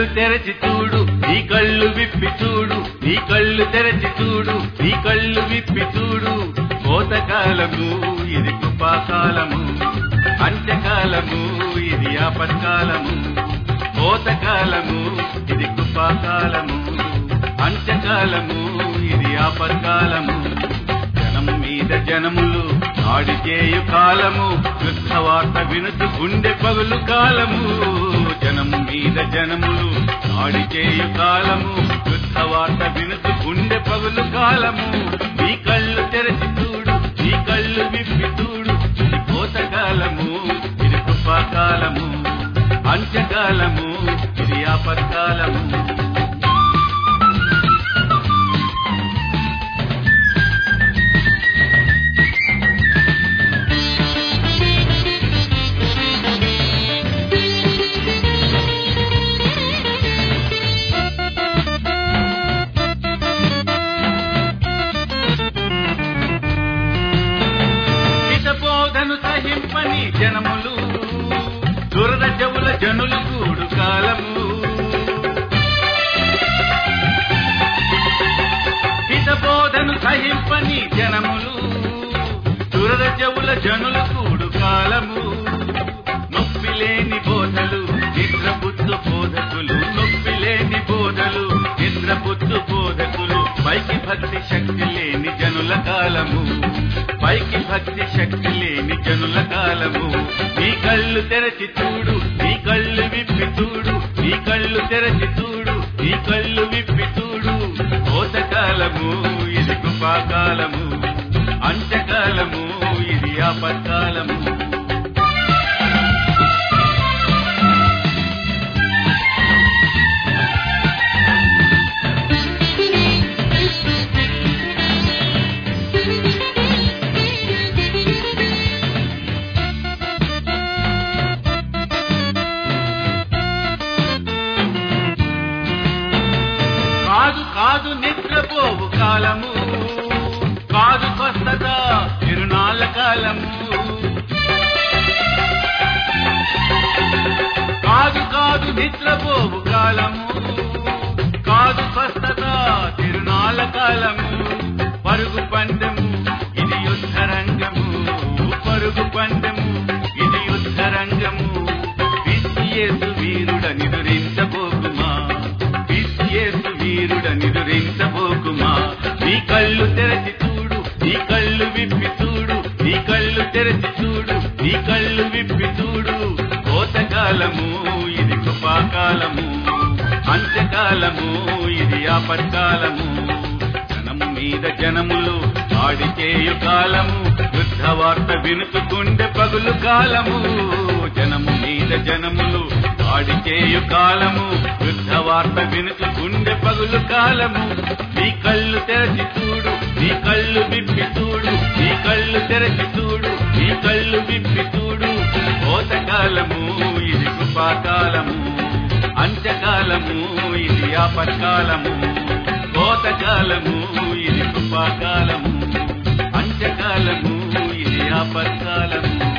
తెరచి చూడు నీ కళ్ళు విప్పి చూడు నీ కళ్ళు తెరచి చూడు నీ కళ్ళు విప్పి చూడు కోతకాలము ఇది కృపాకాలము అంత్యకాలము ఇది ఆపత్కాలము కోతకాలము ఇది కృపాకాలము అంత్యకాలము ఇది ఆపత్కాలము జనం మీద జనములు ఆడి చేయు కాలము యుద్ధ వార్త వినుచు గుండె పగులు కాలము జనం మీద జనములు ఆడి చేయు కాలము యుద్ధ వార్త వినుచు గుండె పగులు కాలము నీ కళ్ళు తెరచి చూడు నీ కళ్ళు విప్పి చూడు ఇది కోతకాలము ఇది కృపాకాలము అంత్యకాలము ఇది ఆపత్కాలము హితబోధను సహింపని జనములు దురద చెవుల జనులు కూడు కాలము హితబోధను సహింపని జనములు దురద చెవుల జనులు కూడు కాలము నొప్పి లేని బోధలు నిద్రపుచ్చు బోధకులు నొప్పి లేని బోధలు నిద్రపుచ్చు బోధకులు పైకి భక్తి శక్తి లేని జనుల కాలము పైకి భక్తి శక్తి లేని జనుల కాలము నీ కళ్ళు తెరచి చూడు నీ కళ్ళు విప్పి చూడు నీ కళ్ళు తెరచి చూడు నీ కళ్ళు విప్పి చూడు కోతకాలము ఇది కృపాకాలము అంత్యకాలము ఇది ఆపత్కాలము కాదు కాదు నిద్రపోవు కాలము కాదు కొస్తదా తిరునాళ్ళ కాలము కాదు కాదు నిద్రపోవు కాలము కాదు స్వస్థత తిరునాళ్ళ కాలము పరుగు పందెము ఇది యుద్ధ రంగము పరుగు పందెము ఇది యుద్ధ రంగము విశ్యేసు వీరుడ నిదురించబోకుమా విశ్యేసు వీరుడ నిదురించబోకుమా నీ కళ్ళు తెరచి చూడు నీ కళ్ళు విప్పి చూడు నీ కళ్ళు తెరచి చూడు నీ కళ్ళు విప్పి చూడు కోతకాలము ఇది కృపాకాలము అంత్యకాలము ఇది ఆపత్కాలము జనము మీద జనములు ఆడి చేయు కాలము యుద్ధ వార్త వినుచు గుండె పగులు కాలము జనము మీద జనములు ఆడి చేయు కాలము యుద్ధ వార్త వినుచు గుండె పగులు కాలము నీ కళ్ళు తెరచి చూడు నీ కళ్ళు విప్పి చూడు నీ కళ్ళు తెరచి చూడు నీ కళ్ళు విప్పి చూడు కోతకాలము ఇది కృపాకాలము అంత్యకాలము ఇది ఆపత్కాలము కోతకాలము ఇది కృపాకాలము అంత్యకాలము ఇది ఆపత్కాలము